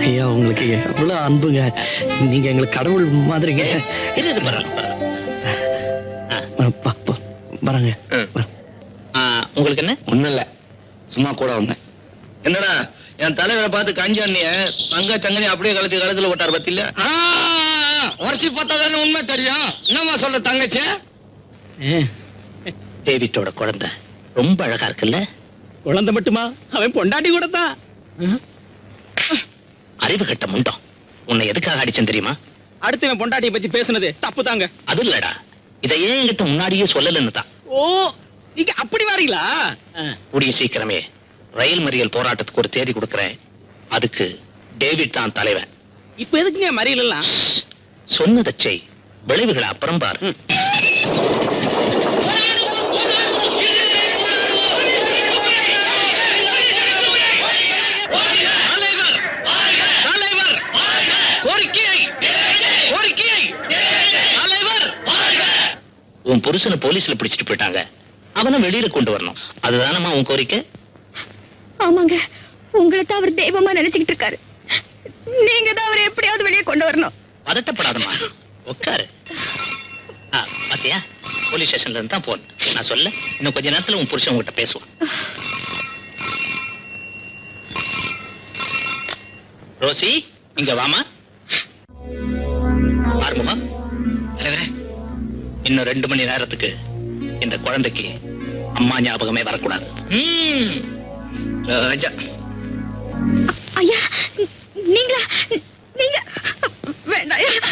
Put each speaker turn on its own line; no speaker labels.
ஐயா உங்களுக்கு எவ்வளவு அன்புங்க நீங்க எங்களுக்கு கடவுள் மாதிரிங்க
இரு இரு, பரவாயில்ல, பரவாயில்ல.
பா, பா, வரேங்க
ம். ஆ, உங்களுக்கு என்ன
ஒண்ணும் இல்ல சும்மா கூட வந்தேன்
என்னடா என் தலைவரை பார்த்து கஞ்சாண்டிய தங்க சங்கனி அப்படியே கழுத்து கழுத்துல போட்டார் பத்தில
வருஷி பார்த்தா தானே உண்மை தெரியும் என்னம்மா சொல்ல தங்கச்சி
டேவிட்டோட குழந்தை ரொம்ப அழகா இருக்குல்ல
குழந்தை மட்டுமா அவன் பொண்டாட்டி கூட தான்
அறிவு கட்ட முண்டம் உன்னை எதுக்காக அடிச்சேன் தெரியுமா
அடுத்தவன் பொண்டாட்டியை பத்தி பேசுனது தப்பு தாங்க
அது இல்லடா இதை ஏன் என்கிட்ட முன்னாடியே சொல்லலன்னு தான்
ஓ நீங்க அப்படி வாரீங்களா
கூடிய சீக்கிரமே ரயில் மறியல் போராட்டத்துக்கு ஒரு தேதி கொடுக்கறேன் அதுக்கு டேவிட் தான் தலைவன்
இப்ப எதுக்குங்க மறியல் எல்லாம்
சொன்னதை செய் விளைவுகளை அப்புறம் பாரு
தலைவர் தலைவர் கோரிக்கையை கோரிக்கையை தலைவர்
உன் புருஷனை போலீஸ்ல பிடிச்சிட்டு போயிட்டாங்க அவனை வெளியில கொண்டு வரணும் அதுதானம்மா உன் கோரிக்கை
ஆமாங்க உங்களை தான் அவர் தெய்வமா நினைச்சுக்கிட்டு இருக்காரு நீங்க தான் அவரை எப்படியாவது வெளியே கொண்டு வரணும்
பதட்டப்படாதம்மா உட்காரு ஆ, பாத்தியா போலீஸ் ஸ்டேஷன்ல இருந்து தான் போன் நான் சொல்ல இன்னும் கொஞ்ச நேரத்துல உன் புருஷன் உங்ககிட்ட பேசுவான் ரோசி இங்க வாமா ஆறுமுகம் தலைவரே இன்னும் ரெண்டு மணி நேரத்துக்கு இந்த குழந்தைக்கு அம்மா ஞாபகமே வரக்கூடாது
ம், ராஜா
ஐயா நீங்களா நீங்க வேண்டாம் ஐயா